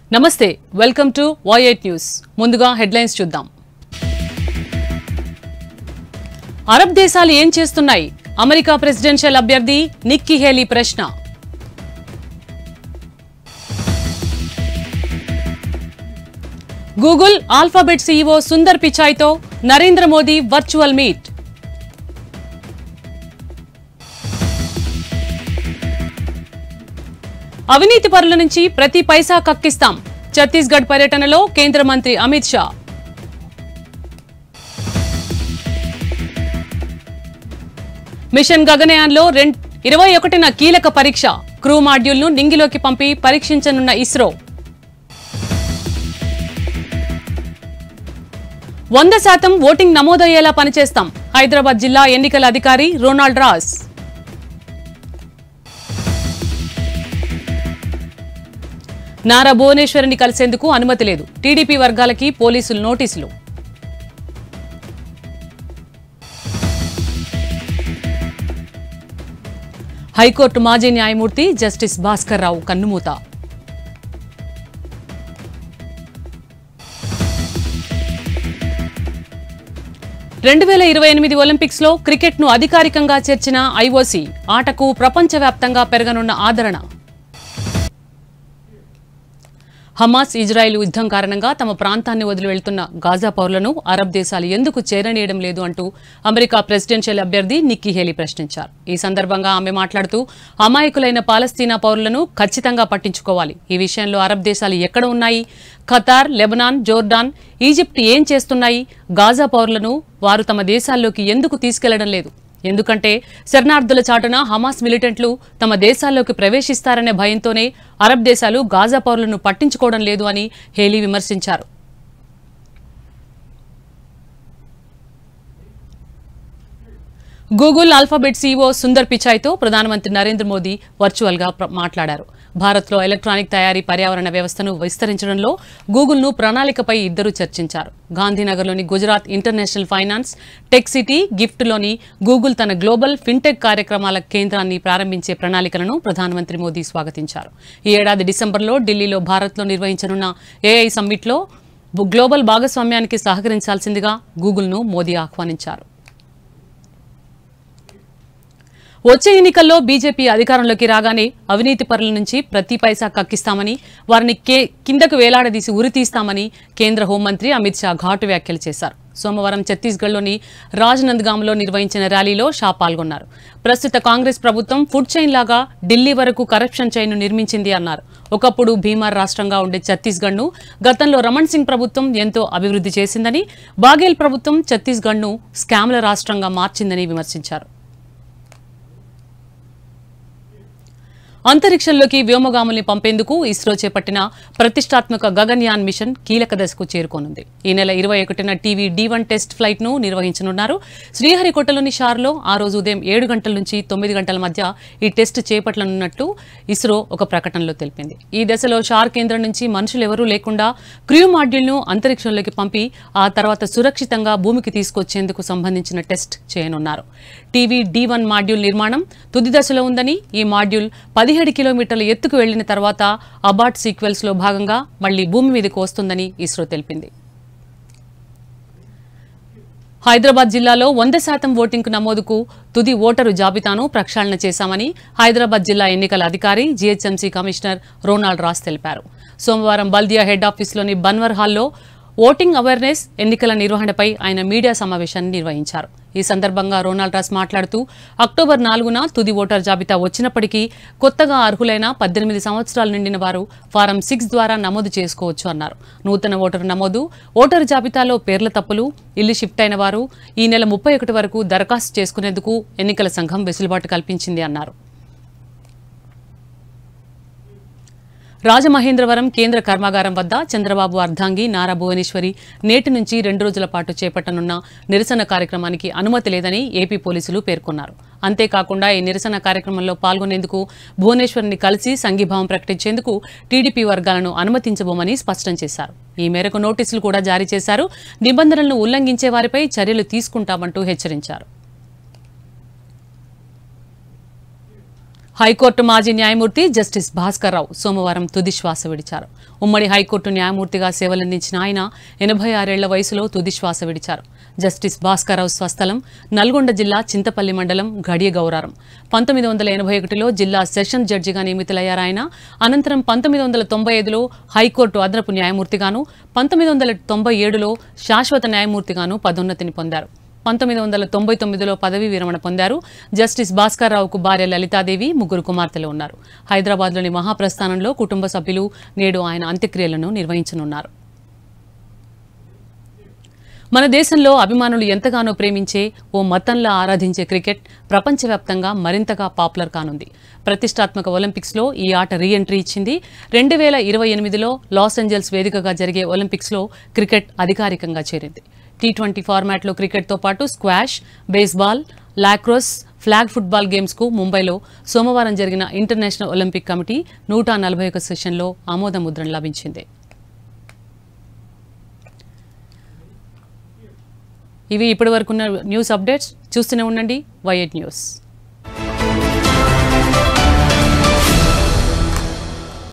నమస్తే welcome to Y eight news ముందుగా headlines చూద్దాం అరబ్ దేశాలు ఏం చేస్తున్నాయి అమెరికా ప్రెసిడెన్షియల్ అభ్యర్థి నిక్కీ హేలీ ప్రశ్న గూగుల్ ఆల్ఫాబెట్ సీఈఓ సుందర్ పిచాయ్తో నరేంద్ర మోదీ వర్చువల్ మీట్ అవినీతి పరుల నుంచి ప్రతి పైసా కక్కిస్తాం ఛత్తీస్గఢ్ పర్యటనలో కేంద్ర మంత్రి అమిత్ షా మిషన్ గగనయాన్లో రెం ఇరవై ఒకటిన కీలక పరీక్ష క్రూ మాడ్యూల్ను నింగిలోకి పంపి పరీక్షించనున్న ఇస్రో వంద శాతం ఓటింగ్ నమోదయ్యేలా పనిచేస్తాం హైదరాబాద్ జిల్లా ఎన్నికల అధికారి రొనాల్డ్ రాస్ నారా భువనేశ్వరిని కలిసేందుకు అనుమతి లేదు టీడీపీ వర్గాలకి పోలీసులు నోటీసులు హైకోర్టు మాజీ న్యాయమూర్తి జస్టిస్ భాస్కర్ రావు కన్నుమూత రెండు వేల ఇరవై ఎనిమిది ఒలింపిక్స్ లో క్రికెట్ ను అధికారికంగా చేర్చిన ఐఓసీ ఆటకు ప్రపంచవ్యాప్తంగా పెరగనున్న ఆదరణ హమాస్ ఇజ్రాయెల్ యుద్ధం కారణంగా తమ ప్రాంతాన్ని వదిలి వెళ్తున్న గాజా పౌరులను అరబ్ దేశాలు ఎందుకు చేరనీయడం లేదు అంటూ అమెరికా ప్రెసిడెన్షియల్ అభ్యర్థి నిక్కీ హేలీ ప్రశ్నించారు ఈ సందర్భంగా ఆమె మాట్లాడుతూ అమాయకులైన పాలస్తీనా పౌరులను ఖచ్చితంగా పట్టించుకోవాలి ఈ విషయంలో అరబ్ దేశాలు ఎక్కడ ఉన్నాయి ఖతార్ లెబనాన్ జోర్డాన్ ఈజిప్ట్ ఏం చేస్తున్నాయి గాజా పౌరులను వారు తమ దేశాల్లోకి ఎందుకు తీసుకెళ్లడం లేదు ఎందుకంటే శరణార్థుల చాటున హమాస్ మిలిటెంట్లు తమ దేశాల్లోకి ప్రవేశిస్తారనే భయంతోనే అరబ్ దేశాలు గాజా పౌరులను పట్టించుకోవడం లేదు అని హేలీ విమర్శించారు గూగుల్ ఆల్ఫాబెట్ సీఈఓ సుందర్ పిచాయ్తో ప్రధానమంత్రి నరేంద్ర మోదీ వర్చువల్ గా ప్ర- మాట్లాడారు భారత్లో ఎలక్ట్రానిక్ తయారీ పర్యావరణ వ్యవస్థను విస్తరించడంలో గూగుల్ను ప్రణాళికపై ఇద్దరు చర్చించారు గాంధీనగర్లోని Gujarat international finance tech city గిఫ్ట్లోని గూగుల్ తన గ్లోబల్ ఫిన్టెక్ కార్యక్రమాల కేంద్రాన్ని ప్రారంభించే ప్రణాళికలను ప్రధానమంత్రి మోదీ స్వాగతించారు ఈ ఏడాది డిసెంబర్లో ఢిల్లీలో భారత్లో నిర్వహించనున్న ఏఐ సమ్మిట్లో గ్లోబల్ భాగస్వామ్యానికి సహకరించాల్సిందిగా గూగుల్ను మోదీ ఆహ్వానించారు వచ్చే ఎన్నికల్లో బీజేపీ అధికారంలోకి రాగానే అవినీతి పరుల నుంచి ప్రతి పైసా కక్కిస్తామని వారిని కే కిందకు వేలాడదీసి ఉరితీస్తామని కేంద్ర హోంమంత్రి అమిత్ షా ఘాటు వ్యాఖ్యలు చేశారు సోమవారం ఛత్తీస్గఢ్లోని రాజ్నంద్గామ్లో నిర్వహించిన ర్యాలీలో షా పాల్గొన్నారు ప్రస్తుత కాంగ్రెస్ ప్రభుత్వం ఫుడ్ చైన్ లాగా ఢిల్లీ వరకు కరప్షన్ చైన్ను నిర్మించింది అన్నారు ఒకప్పుడు భీమార్ రాష్ట్రంగా ఉండే ఛత్తీస్గఢ్ను గతంలో రమణ్ సింగ్ ప్రభుత్వం ఎంతో అభివృద్ధి చేసిందని బాఘేల్ ప్రభుత్వం ఛత్తీస్గఢ్ను స్కామ్ల రాష్ట్రంగా మార్చిందని విమర్శించారు అంతరిక్షంలోకి వ్యోమగాముల్ని పంపేందుకు ఇస్రో చేపట్టిన ప్రతిష్టాత్మక గగన్యాన్ మిషన్ కీలక దశకు చేరుకోనుంది ఈ నెల ఇరవై ఒకటిన TV D one test flight ను నిర్వహించనున్నారు శ్రీహరికోటలోని షార్లో ఆ రోజు ఉదయం ఏడు గంటల నుంచి తొమ్మిది గంటల మధ్య ఈ టెస్ట్ చేపట్టనున్నట్లు ఇస్రో ఒక ప్రకటనలో తెలిపింది ఈ దశలో షార్ కేంద్రం నుంచి మనుషులు ఎవరూ లేకుండా క్రూ మాడ్యూల్ను అంతరిక్షంలోకి పంపి ఆ తర్వాత సురక్షితంగా భూమికి తీసుకొచ్చేందుకు సంబంధించిన టెస్ట్ చేయనున్నారు టీవీ డి వన్ మాడ్యూల్ నిర్మాణం తుది దశలో ఉందని ఈ మాడ్యూల్ పదిహేడు కిలోమీటర్ల ఎత్తుకు వెళ్లిన తర్వాత అబాట్ సీక్వెల్స్ లో భాగంగా మళ్లీ భూమి మీదకు వస్తుందని ఇస్రో తెలిపింది హైదరాబాద్ జిల్లాలో వంద శాతం ఓటింగ్ నమోదుకు తుది ఓటరు జాబితాను ప్రక్షాళన చేశామని హైదరాబాద్ జిల్లా ఎన్నికల అధికారి జీహెచ్ఎంసీ కమిషనర్ రోనాల్డ్ రాస్ తెలిపారు సోమవారం బల్దియా హెడ్ ఆఫీసులోని బన్వర్ హాల్లో ఓటింగ్ అవేర్నెస్ ఎన్నికల నిర్వహణపై ఆయన మీడియా సమావేశాన్ని నిర్వహించారు ఈ సందర్భంగా రోనాల్డ్ రాస్ మాట్లాడుతూ అక్టోబర్ నాలుగున తుది ఓటర్ జాబితా వచ్చినప్పటికీ కొత్తగా అర్హులైన పద్దెనిమిది సంవత్సరాలు నిండిన వారు ఫారం సిక్స్ ద్వారా నమోదు చేసుకోవచ్చు అన్నారు నూతన ఓటరు నమోదు ఓటరు జాబితాలో పేర్ల తప్పులు ఇల్లు షిఫ్ట్ అయిన వారు ఈ నెల ముప్పై ఒకటి వరకు దరఖాస్తు చేసుకునేందుకు ఎన్నికల సంఘం వెసులుబాటు కల్పించింది అన్నారు రాజమహేంద్రవరం కేంద్ర కర్మాగారం వద్ద చంద్రబాబు అర్ధాంగి నారా భువనేశ్వరి నేటి నుంచి రెండు రోజుల పాటు చేపట్టనున్న నిరసన కార్యక్రమానికి అనుమతి లేదని ఏపీ పోలీసులు పేర్కొన్నారు అంతేకాకుండా ఈ నిరసన కార్యక్రమంలో పాల్గొనేందుకు భువనేశ్వరిని కలిసి సంఘీభావం ప్రకటించేందుకు టీడీపీ వర్గాలను అనుమతించబోమని స్పష్టం చేశారు ఈ మేరకు నోటీసులు కూడా జారీ చేశారు నిబంధనలను ఉల్లంఘించే వారిపై చర్యలు తీసుకుంటామంటూ హెచ్చరించారు హైకోర్టు మాజీ న్యాయమూర్తి జస్టిస్ భాస్కర్ రావు సోమవారం తుది శ్వాస విడిచారు ఉమ్మడి హైకోర్టు న్యాయమూర్తిగా సేవలందించిన ఆయన ఎనభై ఆరేళ్ల వయసులో తుది శ్వాస విడిచారు జస్టిస్ భాస్కర్ రావు స్వస్థలం నల్గొండ జిల్లా చింతపల్లి మండలం గడియ గౌరారం పంతొమ్మిది వందల ఎనభై ఒకటిలో జిల్లా సెషన్ జడ్జిగా నియమితులయ్యారు ఆయన అనంతరం పంతొమ్మిది వందల తొంభై ఐదులో హైకోర్టు అదనపు న్యాయమూర్తిగాను పంతొమ్మిది వందల తొంభై ఏడులో శాశ్వత న్యాయమూర్తిగాను పదోన్నతిని పొందారు పంతొమ్మిది వందల తొంభై తొమ్మిదిలో పదవీ విరమణ పొందారు జస్టిస్ భాస్కర్ రావుకు భార్య లలితాదేవి ముగ్గురు కుమార్తెలు ఉన్నారు హైదరాబాద్లోని మహాప్రస్థానంలో కుటుంబ సభ్యులు నేడు ఆయన అంత్యక్రియలను నిర్వహించనున్నారు మన దేశంలో అభిమానులు ఎంతగానో ప్రేమించే ఓ మతంలా ఆరాధించే క్రికెట్ ప్రపంచవ్యాప్తంగా మరింతగా పాపులర్ కానుంది ప్రతిష్టాత్మక ఒలింపిక్స్లో ఈ ఆట రీ ఎంట్రీ ఇచ్చింది రెండు వేల ఇరవై ఎనిమిదిలో లాస్ ఏంజల్స్ వేదికగా జరిగే ఒలింపిక్స్లో క్రికెట్ అధికారికంగా చేరింది టీ ట్వంటీ ఫార్మాట్లో క్రికెట్తో పాటు squash baseball lacrosse flag football గేమ్స్కు ముంబైలో సోమవారం జరిగిన ఇంటర్నేషనల్ ఒలింపిక్ కమిటీ నూట నలభై ఒక సెషన్లో ఆమోద ముద్రను లభించింది ఇవి ఇప్పటివరకున్న న్యూస్ అప్డేట్స్ చూస్తూనే ఉండండి వైఎట్ న్యూస్